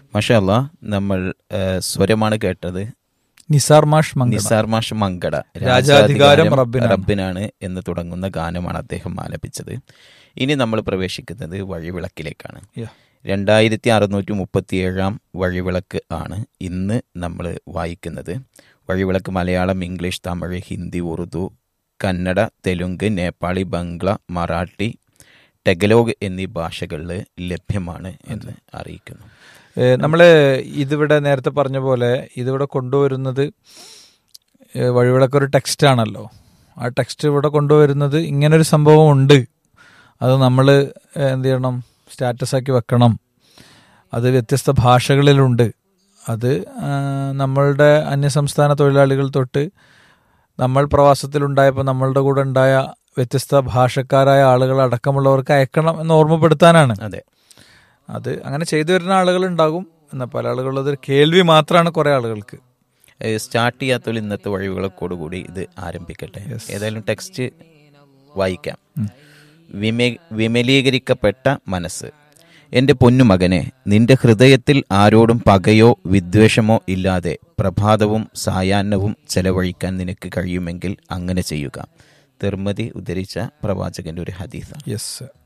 മഷാല്ല നമ്മൾ ആ, സ്വരമാണ് കേട്ടത് നിസാർ മാഷ് മംഗള നിസാർ മാഷ് മങ്കട രാജാധികാരം റബ്ബിനാണ്. റബ്ബിനാണ് എന്ന് തുടങ്ങുന്ന ഗാനമാണ് അദ്ദേഹം ആലപിച്ചത് ഇനി നമ്മൾ പ്രവേശിക്കുന്നത് വഴിവിളക്കിലേക്കാണ് Yeah. രണ്ടായിരത്തി അറുന്നൂറ്റി മുപ്പത്തി ഏഴാം വഴിവിളക്ക് ആണ് ഇന്ന് നമ്മൾ വായിക്കുന്നത് വഴിവിളക്ക് മലയാളം ഇംഗ്ലീഷ് തമിഴ് ഹിന്ദി ഉറുദു കന്നഡ തെലുങ്ക് നേപ്പാളി ബംഗ്ല മറാഠി ടെഗലോഗ് എന്നീ ഭാഷകളിൽ ലഭ്യമാണ് എന്ന് അറിയിക്കുന്നു ഏ, നമ്മള് ഇതിവിടെ നേരത്തെ പറഞ്ഞ പോലെ ഇതിവിടെ കൊണ്ടുവരുന്നത് ഏ, വഴിവിളക്കൊരു ടെക്സ്റ്റ് ആണല്ലോ ആ ടെക്സ്റ്റ് ഇവിടെ കൊണ്ടുവരുന്നത് ഇങ്ങനൊരു സംഭവം ഉണ്ട് അത് നമ്മൾ എന്ത് ചെയ്യണം സ്റ്റാറ്റസ് ആക്കി വെക്കണം അത് വ്യത്യസ്ത ഭാഷകളിലുണ്ട് അത് ആ, നമ്മളുടെ അന്യസംസ്ഥാന തൊഴിലാളികൾ തൊട്ട് നമ്മൾ പ്രവാസത്തിലുണ്ടായപ്പോൾ നമ്മളുടെ കൂടെ ഉണ്ടായ വ്യത്യസ്ത ഭാഷക്കാരായ ആളുകൾ അടക്കമുള്ളവർക്ക് അയക്കണം എന്ന് ഓർമ്മപ്പെടുത്താനാണ് അതെ അത് അങ്ങനെ ചെയ്തു വരുന്ന ആളുകൾ ഉണ്ടാകും എന്നാൽ പല ആളുകളും അത് കേൾവി മാത്രമാണ് കുറെ ആളുകൾക്ക് ഏഹ് സ്റ്റാർട്ട് ചെയ്യാത്തതിൽ ഇന്നത്തെ വഴിവിളക്കോടുകൂടി ഇത് ആരംഭിക്കട്ടെ ഏതായാലും ടെക്സ്റ്റ് വായിക്കാം വിമേ വിമലീകരിക്കപ്പെട്ട മനസ്സ് എൻ്റെ പൊന്നുമകനെ നിന്റെ ഹൃദയത്തിൽ ആരോടും പകയോ വിദ്വേഷമോ ഇല്ലാതെ പ്രഭാതവും സായാഹ്നവും ചെലവഴിക്കാൻ നിനക്ക് കഴിയുമെങ്കിൽ അങ്ങനെ ചെയ്യുക തിർമതി ഉദ്ധരിച്ച പ്രവാചകന്റെ ഒരു ഹദീസാണ് യെസ്